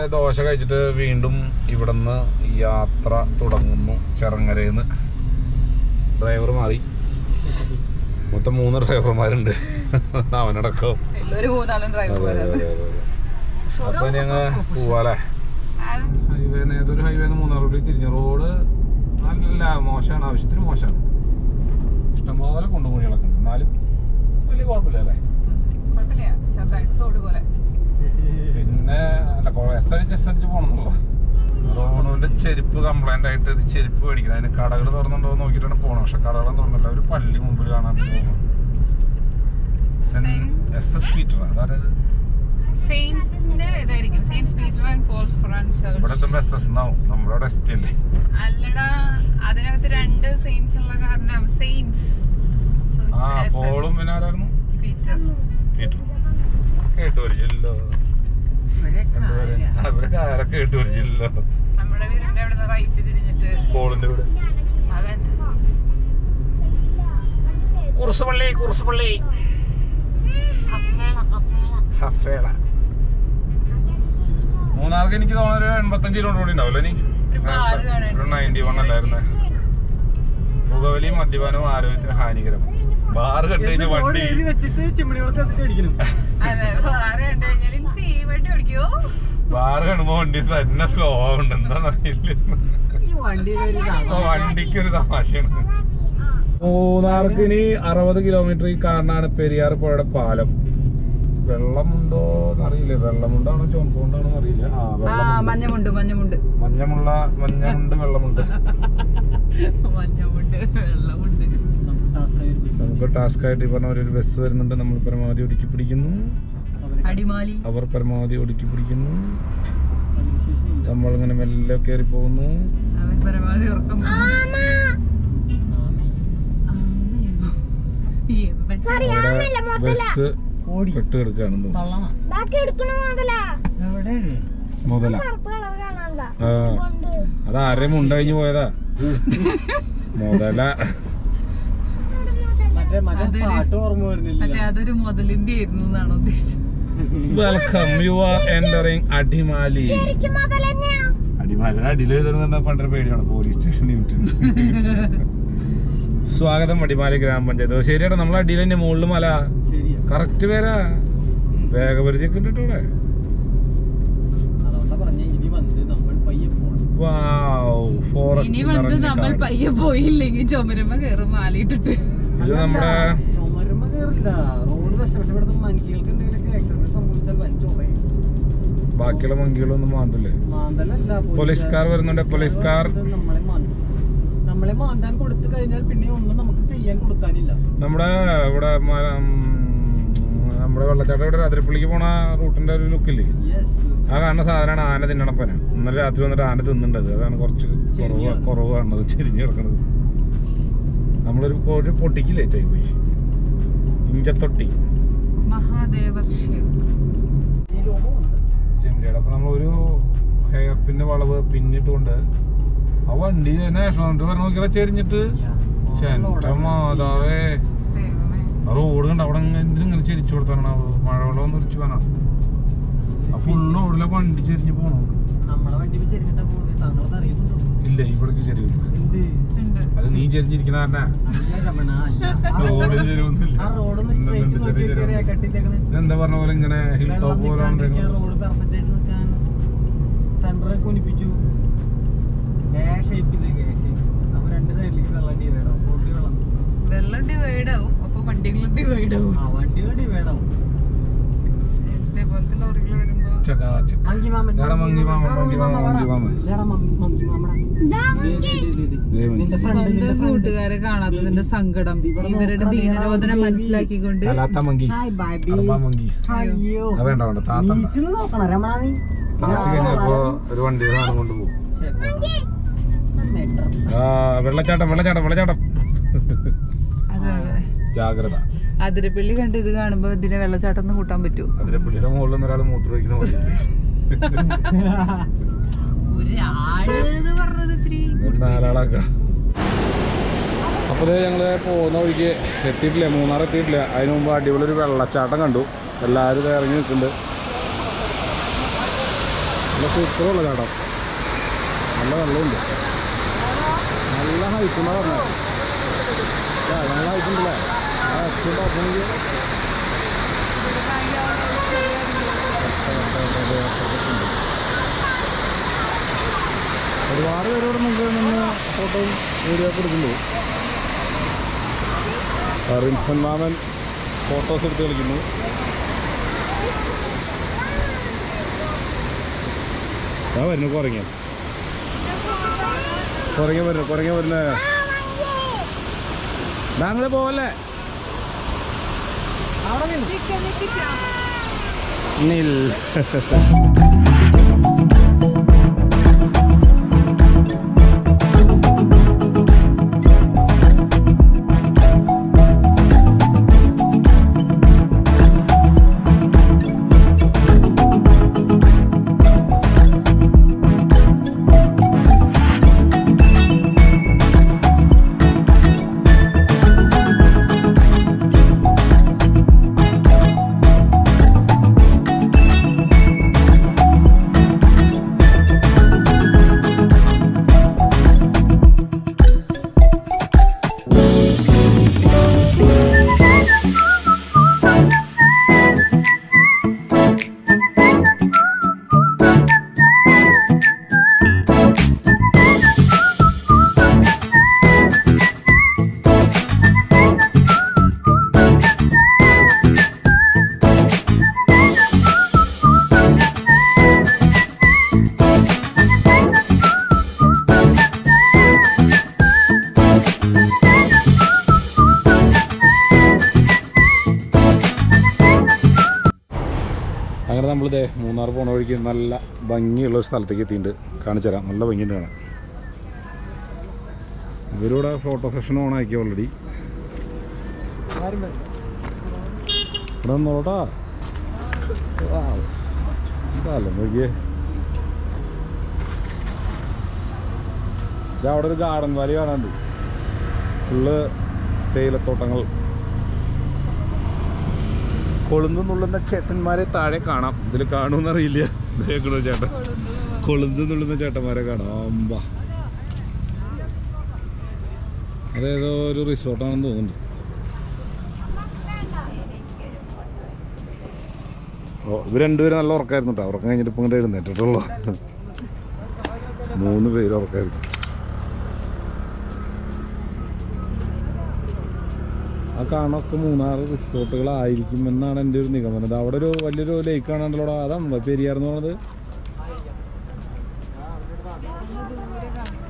ദോശ കഴിച്ചിട്ട് വീണ്ടും ഇവിടുന്ന് യാത്ര തുടങ്ങുന്നു ചെറങ്ങരയിൽ നിന്ന് ഡ്രൈവർ മാറി മൊത്തം മൂന്ന് ഡ്രൈവർമാരുണ്ട് അവനടക്കം ഒരു മൂന്നാളും അതെ ഡ്രൈവർ അതെ അതെ അതെ അപ്പൊ ഇനി അങ്ങ് പോവാല്ലേ ഹൈവേ ഏതൊരു ഹൈവേ മൂന്നാറോഡിൽ തിരിഞ്ഞ റോഡ് നല്ല മോശമാണ് ആവശ്യത്തിന് മോശമാണ് ഇഷ്ടംപോലെ കുണ്ടുമൂടികളൊക്കെ ഉണ്ട് എന്നാലും വലിയ കുഴപ്പമില്ല അല്ലേ കുഴപ്പമില്ല ചെറുതായിട്ട് തോട് പോലെ പിന്നെ അല്ല എസ് അടിച്ച് എസ് അടിച്ച് പോകണമെന്നുള്ള റോണുവിന്റെ ചെരുപ്പ് കംപ്ലൈന്റ് ആയിട്ട് ഒരു ചെരുപ്പ് മേടിക്കണം അതിന് കടകൾ തുറന്നുണ്ടോ എന്ന് നോക്കിയിട്ടാണ് പോകണം പക്ഷെ കടകളും തുറന്നില്ല ഒരു പള്ളി മുമ്പിൽ കാണാൻ എസ് എസ് പീറ്റർ അതായത് സെയിൻസിന്റെ ഇതായിരിക്കും saints Peter and Paul's forane ഇവിടെ ചർച്ച് എത്തുമ്പോ എസ് എസ് എന്നാവും നമ്മുടെ അവിടെ എസ് ടി അല്ലേ അല്ലടാ അതിനകത്ത് രണ്ട് സെയിൻസ് ഉള്ള കാരണം സെയിൻസ് ആ പോളും പിന്നെ ആരായിരുന്നു പീറ്റർ പീറ്റർ കേട്ടു പരിചയല്ലോ അവരൊക്കെ ആരെ കേട്ടു പരിചയല്ലോ നമ്മുടെ വീടിന്റെ അവിടെ നിന്ന് റൈറ്റ് തിരിഞ്ഞിട്ട് പോളിന്റെ വീട് അതന്നെ കുറുസുപള്ളി കുറുസുപള്ളി ഹഫേള മൂന്നാർക്ക് എനിക്ക് തോന്നുന്നു ഒരു എൺപത്തഞ്ച് കിലോമീറ്റർ കൂടി ഉണ്ടാവില്ല ഇനി ഒരു ബാറ് കാണാനുണ്ട്. ഒരു നയൻറ്റി വൺ അല്ലായിരുന്നേ പുകവലിയും മദ്യപാനവും ആരോഗ്യത്തിന് ഹാനികരം ബാറ് കണ്ടു കഴിഞ്ഞ വണ്ടി വെച്ചിട്ട് ചിമ്മിണി വെള്ളത്തിൽ എത്തിച്ച് അടിക്കണം അതെ ആറ് കണ്ടു കഴിഞ്ഞാൽ സി വണ്ടി ഓടിക്കോ ബാറ് കാണുമ്പോ വണ്ടി തന്നെ സ്ലോ ആവുന്നുണ്ട് എന്താന്നറിയില്ല ഈ വണ്ടിയുടെ ഒരു അപ്പൊ വണ്ടിക്ക് ഒരു തമാശയാണ് മൂന്നാർക്ക് ഇനി അറുപത് കിലോമീറ്റർ ഈ കാണാണ് പെരിയാർ പുഴയുടെ പാലം വെള്ളമുണ്ടോ എന്നറിയില്ല വെള്ളമുണ്ടാണോ ചുമപ്പുണ്ടാണോ അറിയില്ല ആ ആ വെള്ളമുണ്ട് മഞ്ഞമുണ്ട് മഞ്ഞമുണ്ട് മഞ്ഞമുള്ള മഞ്ഞമുണ്ട് വെള്ളമുണ്ട് മഞ്ഞമുണ്ട് വെള്ളമുണ്ട് ടാസ്ക് ആയിരിക്കും നമുക്ക് ടാസ്ക് ആയിട്ട് ഈ പറഞ്ഞ പോലെ ഒരു ബസ് വരുന്നുണ്ട് നമ്മൾ പരമാവധി ഒതുക്കി പിടിക്കുന്നു അടിമാലി അവർ പരമാവധി ഒതുക്കി പിടിക്കുന്നു അതിനുശേഷം നമ്മളിങ്ങനെ മെല്ലെ കയറി പോകുന്നു അവൻ പരമാവധി ഉറക്കം അവിടെ ബസ് ഓടി പെട്ട് കിടക്കുകയാണെന്ന് തോന്നുന്നു. മുതല ആ അത് ആരെയും മുണ്ടഴിഞ്ഞു പോയതാ മുതല മറ്റേ മറ്റേ അതൊരു- പാട്ട് ഓർമ്മ വരുന്നില്ല മറ്റേ അതൊരു മുതലിന്റെ ആയിരുന്നു എന്നാണ് ഉദ്ദേശിച്ചത് welcome you are entering Adimali അടിമാലിയുടെ അടിയിൽ എഴുതുന്നുണ്ട് പണ്ടൊരു പേടിയാണ് പോലീസ് സ്റ്റേഷൻ സ്വാഗതം അടിമാലി ഗ്രാമപഞ്ചായത്ത് ഓ, ശരിയാടാ നമ്മളെ അടിയിൽ തന്നെ മുകളിൽ മല ശരിയാ കറക്റ്റ് പേരാ വേഗപരിധി ഒക്കെ ഉണ്ട് ട്ടോ ഇവിടെ അതുകൊണ്ടാ പറഞ്ഞ ഇനി വന്ന് നമ്മൾ പയ്യെ പോണം വാവ് ഇനി വന്ന് നമ്മൾ ഫോറസ്റ്റ് പയ്യെ പോയില്ലെങ്കിൽ ചുമരുമ്പ കയറും മാലയിട്ടിട്ട് ഇത് നമ്മുടെ ചുമരുമ്മ കേറില്ല റോഡ് ബെസ്റ്റ് പക്ഷെ ഇവിടുത്തെ മങ്കികൾക്ക് എന്തെങ്കിലുമൊക്കെ ആക്സിഡന്റ് സംഭവിച്ചാൽ വൻ ചൊറയും ബാക്കിയുള്ള മങ്കികളൊന്നും മാന്തില്ലേ മാന്തലല്ല പോലീസുകാർ വരുന്നുണ്ട്, പോലീസുകാർ. നമ്മളെ മാന്തും നമ്മളെ മാന്താൻ കൊടുത്തു കഴിഞ്ഞാൽ പിന്നെ ഒന്നും നമുക്ക് ചെയ്യാൻ കൊടുക്കാനില്ല നമ്മുടെ ഇവിടെ മ- ഉം, നമ്മുടെ വെള്ളച്ചാട്ടം ഇവിടെ രാത്രിപ്പള്ളിക്ക് പോണ റൂട്ടിന്റെ ഒരു ലുക്കില്ലേ യെസ് ആ കാണുന്ന സാധനമാണ് ആന തിന്നണപ്പന ഇന്നലെ രാത്രി വന്നിട്ട് ആന തിന്നുണ്ടത് അതാണ് കുറച്ച് കുറവ് ചെരിഞ്ഞ് കുറവ് കാണുന്നത് ചെരിഞ്ഞ് കിടക്കണത് നമ്മളൊരു കോഴി പൊട്ടിക്ക് ലേറ്റ് ആയി പോയി ഇഞ്ചത്തൊട്ടി മഹാദേവർ ക്ഷേത്രം ഈ ലോകമുണ്ട് ചെമ്പിയുടെ അപ്പൊ നമ്മളൊരു ഹെയർ പിന്റെ വളവ് പിന്നിട്ടുകൊണ്ട് ആ വണ്ടി നാഷണൽ പറഞ്ഞ നോക്കിയാൽ ചെരിഞ്ഞിട്ട് ചെണ്ട മാതാവേ ദൈവമേ ആ റോഡ് കണ്ട അവിടെ ഇങ്ങനെ എന്തിനും ഇങ്ങനെ ചെരിച്ചു കൊടുത്താണ് മഴവെള്ളം ഒന്ന് ഉരിച്ചു വേണം ആ ഫുൾ റോഡിലെ വണ്ടി ചെരിഞ്ഞ് പോണു നമ്മളെ വണ്ടി ചെരിഞ്ഞിട്ടാ പോകുന്നത് താങ്കളത് അറിയുന്നുണ്ടോ ഇല്ല ഇവിടേക്ക് ചെരിവില്ല ഉണ്ട് ഉണ്ട് അത് നീ ചെരിഞ്ഞിരിക്കുന്ന കാരണ അല്ല രമണ അല്ല ആ റോഡ് road- ചെരിവൊന്നുമില്ല ആ റോഡൊന്ന് ഉണ്ട്, ഉണ്ട്, സ്ട്രൈറ്റ് ചെറിയ നോക്കി ചെരിവുണ്ട്. കട്ടിട്ടേക്കണ് ഇതെന്താ പറഞ്ഞ പോലെ ഇങ്ങനെ ഹിൽ ടോപ്പ് പോലെ ഉണ്ടെങ്കിൽ റോഡ് പെർഫെക്റ്റ് ആയിട്ട് നിൽക്കാൻ സെന്റർ കുനിപ്പിച്ചു ഗേ ഷേപ്പില് ഗേ ഷേപ്പ് അപ്പൊ രണ്ട് സൈഡിലേക്ക് വെള്ളം ഡിവൈഡ് ആവും റോഡിൽ വെള്ളം വെള്ളം ഡിവൈഡ് ആവും അപ്പൊ വണ്ടികളും ഡിവൈഡ് ആവും ആ വണ്ടികൾ ഡിവൈഡ് ആവും ഇതേപോലത്തെ ലോറികൾ വരുമ്പോ ചകാചക്. മങ്കി മാമൻ ഇതാടാ മങ്കി മാമൻ, മങ്കി മാമൻ, മങ്കി മാമൻ. ഇതാടാ മങ്കി മങ്കി മാമടാ ദേ, ദേ, ദേ, ദേ, ദേ. ദേ മങ്കി. നിന്റെ friend, നിന്റെ സ്വന്തം friend. കൂട്ടുകാരെ കാണാത്തതിന്റെ സങ്കടം ഇവിടെ ഇവരുടെ നോക്കണ ദീനരോധനം ദേവി. മനസ്സിലാക്കിക്കൊണ്ട് തലാത്ത മങ്കീസ് ഹായ് ബാബി അറബ മങ്കീസ് അയ്യോ അത് വേണ്ട വേണ്ട താത്തണ്ട ബീച്ചിൽ നോക്കണം രമണ നീ താത്തി കഴിഞ്ഞപ്പോ ഒരു വണ്ടി സാധനം കൊണ്ട് പോകും ആ വെള്ളച്ചാട്ടം വെള്ളച്ചാട്ടം വെള്ളച്ചാട്ടം അതെ അതെ ജാഗ്രത അതിരപ്പള്ളി കണ്ട് ഇത് കാണുമ്പോ ഇതിനെ വെള്ളച്ചാട്ടം ഒന്ന് കൂട്ടാൻ പറ്റുമോ അതിലെ പുള്ളിയുടെ മുകളിൽ നിന്ന് ഒരാൾ മൂത്ര വയ്ക്കുന്ന പോലെ ഒരാള് എന്ന് പറഞ്ഞത് ഇത്തിരി ഒരു നാലാളാക്ക അപ്പോൾ ഞങ്ങൾ പോകുന്ന വഴിക്ക് എത്തിയിട്ടില്ല മൂന്നാർ എത്തിയിട്ടില്ല അതിന് മുമ്പ് അടിപൊളി ഒരു വെള്ളച്ചാട്ടം കണ്ടു എല്ലാവരും ഇത് ഇറങ്ങി നിൽക്കുന്നുണ്ട് നല്ല സൂപ്പറുള്ള ചാട്ടം നല്ല വെള്ളമുണ്ട് നല്ല ഹൈറ്റ് എന്നാ പറഞ്ഞത് ആ, നല്ല ഹൈറ്റ് ഉണ്ടല്ലേ ആ എത്തും പറഞ്ഞെങ്കിൽ ഒരുപാട് പേര് ഇവിടെ മുമ്പ് നിന്ന് ഫോട്ടോയും വീഡിയോ ഒക്കെ എടുക്കുന്നുണ്ട് റിൻസൻ മാമൻ ഫോട്ടോസ് എടുത്ത് കളിക്കുന്നു ആ വരുന്നു കുറങ്ങ കുറങ്ങ വരുന്നു കുറങ്ങ വരുന്നേ ഞങ്ങള് പോവല്ലേ അവിടെ നിന്ന് നിൽക്കാം നിൽക്കാം നിൽ അങ്ങനെ നമ്മളിതേ മൂന്നാർ പോണ വഴിക്ക് നല്ല ഭംഗിയുള്ള ഒരു സ്ഥലത്തേക്ക് എത്തിയിട്ടുണ്ട് കാണിച്ചു തരാം നല്ല ഭംഗിയുണ്ട് കാണാൻ ഇവരിവിടെ ഫോട്ടോ സെഷൻ ഓൺ ആക്കി ഓൾറെഡി ആരും വരും ഇവിടെ നോട്ടാ സ്ഥലം നോക്കിയേ ഇത് അവിടെ ഒരു ഗാർഡൻ വാലി കാണാണ്ട് ഫുള്ള് തേയിലത്തോട്ടങ്ങൾ കൊളുന്ത് നുള്ളുന്ന ചേട്ടന്മാരെ താഴെ കാണാം ഇതിൽ കാണുമെന്നറിയില്ല കേൾക്കണോ ചേട്ടൻ കൊളുന്ത് നുള്ളുന്ന ചേട്ടന്മാരെ കാണാം അമ്പ അതേതോ ഒരു റിസോർട്ടാണെന്ന് തോന്നുന്നുണ്ട് ഓ ഇവർ രണ്ടുപേരും നല്ല ഉറക്കായിരുന്നു കേട്ടോ ഉറക്കം കഴിഞ്ഞിട്ട് ഇപ്പം ഇങ്ങോട്ട് എഴുന്നേറ്റിട്ടുള്ളൂ മൂന്ന് പേര് ഉറക്കായിരുന്നു ആ കാണൊക്കെ മൂന്നാറ് റിസോർട്ടുകളായിരിക്കും എന്നാണ് എൻ്റെ ഒരു നിഗമനം ഇത് അവിടെ ഒരു വലിയൊരു ലേക്ക് കാണാണ്ടല്ലോ അതാണല്ലോ പെരിയാർ എന്ന് പറഞ്ഞത് ദൂരെ കാണാം